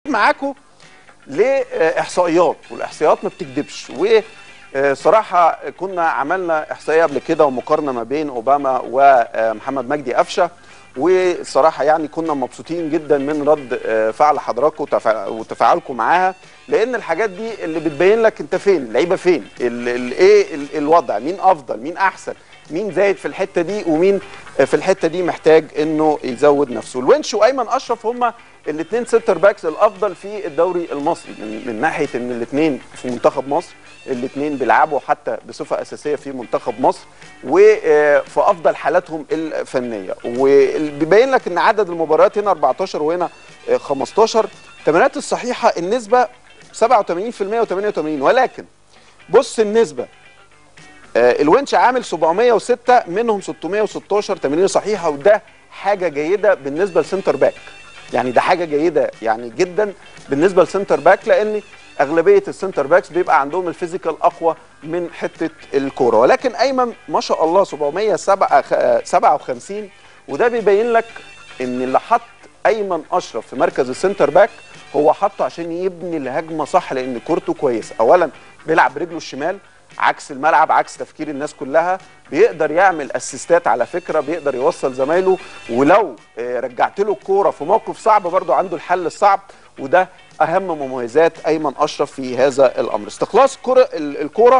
معاكم لاحصائيات والاحصائيات ما بتكذبش وصراحه كنا عملنا احصائيه قبل كده ومقارنه ما بين اوباما ومحمد مجدي قفشه وصراحه يعني كنا مبسوطين جدا من رد فعل حضراتكم وتفاعلكم معاها لان الحاجات دي اللي بتبين لك انت فين اللعيبه فين ايه الوضع مين افضل مين احسن مين زايد في الحته دي ومين في الحته دي محتاج انه يزود نفسه الونش وايمن اشرف هما الاثنين سنتر باكس الافضل في الدوري المصري من, من ناحيه ان الاثنين في منتخب مصر الاثنين بيلعبوا حتى بصفه اساسيه في منتخب مصر وفي افضل حالاتهم الفنيه وبيبين لك ان عدد المباريات هنا 14 وهنا 15 التمريرات الصحيحه النسبه 87% و88 ولكن بص النسبه الونش عامل 706 منهم 616 تمريره صحيحه وده حاجه جيده بالنسبه لسنتر باك يعني ده حاجه جيده يعني جدا بالنسبه لسنتر باك لان اغلبيه السنتر باكس بيبقى عندهم الفيزيكال اقوى من حته الكوره ولكن ايمن ما شاء الله 757 وده بيبين لك ان اللي حط ايمن اشرف في مركز السنتر باك هو حطه عشان يبني الهجمه صح لان كورته كويسه اولا بيلعب برجله الشمال عكس الملعب عكس تفكير الناس كلها بيقدر يعمل اسيستات على فكره بيقدر يوصل زمايله ولو رجعت له الكوره في موقف صعب برضه عنده الحل الصعب وده اهم مميزات ايمن اشرف في هذا الامر استخلاص كرة الكوره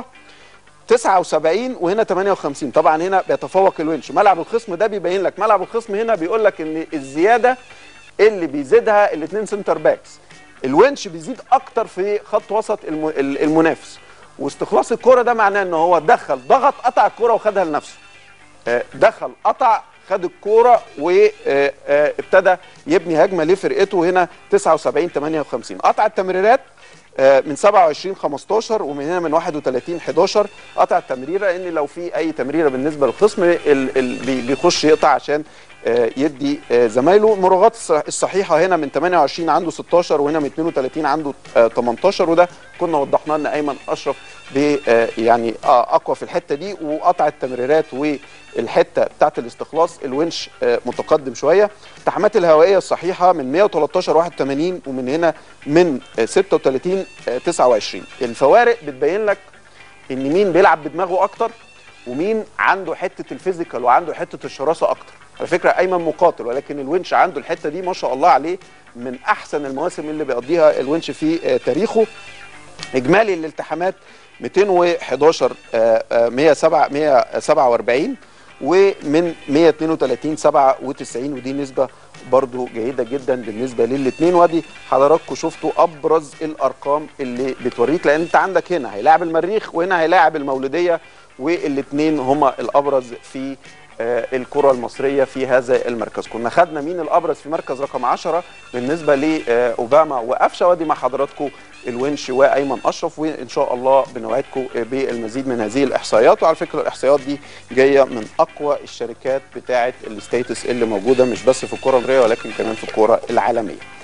79 وهنا 58 طبعا هنا بيتفوق الونش ملعب الخصم ده بيبين لك ملعب الخصم هنا بيقول لك ان الزياده اللي بيزيدها الاثنين سنتر باكس الونش بيزيد اكتر في خط وسط المنافس واستخلاص الكرة ده معناه ان هو دخل ضغط قطع الكرة وخدها لنفسه دخل قطع خد الكوره وابتدى يبني هجمه لفرقته هنا 79 58 قطع التمريرات من 27 15 ومن هنا من 31 11 قطع التمريره ان لو في اي تمريره بالنسبه للخصم بيخش يقطع عشان يدي زمايله المراوغات الصحيحه هنا من 28 عنده 16 وهنا من 32 عنده 18 وده كنا وضحنا ان ايمن اشرف يعني اقوى في الحته دي وقطع التمريرات والحته بتاعت الاستخلاص الونش متقدم شويه التحامات الهوائيه الصحيحه من 113 81 ومن هنا من 36 29 الفوارق بتبين لك ان مين بيلعب بدماغه اكتر ومين عنده حته الفيزيكال وعنده حته الشراسه اكتر على فكره ايمن مقاتل ولكن الونش عنده الحته دي ما شاء الله عليه من احسن المواسم اللي بيقضيها الونش في تاريخه اجمالي الالتحامات 211 107 147 ومن 132 97 ودي نسبه برضو جيده جدا بالنسبه للاثنين وادي حضراتكم شفتوا ابرز الارقام اللي بتوريك لان انت عندك هنا هيلاعب المريخ وهنا هيلاعب المولوديه والاثنين هما الابرز في الكره المصريه في هذا المركز كنا خدنا مين الابرز في مركز رقم 10 بالنسبه لاوباما وقفشه وادي مع حضراتكم الونش وايمن اشرف وان شاء الله بنوعدكم بالمزيد من هذه الاحصائيات وعلى فكره الاحصائيات دي جايه من اقوى الشركات بتاعه الستيتس اللي موجوده مش بس في الكره المصريه ولكن كمان في الكره العالميه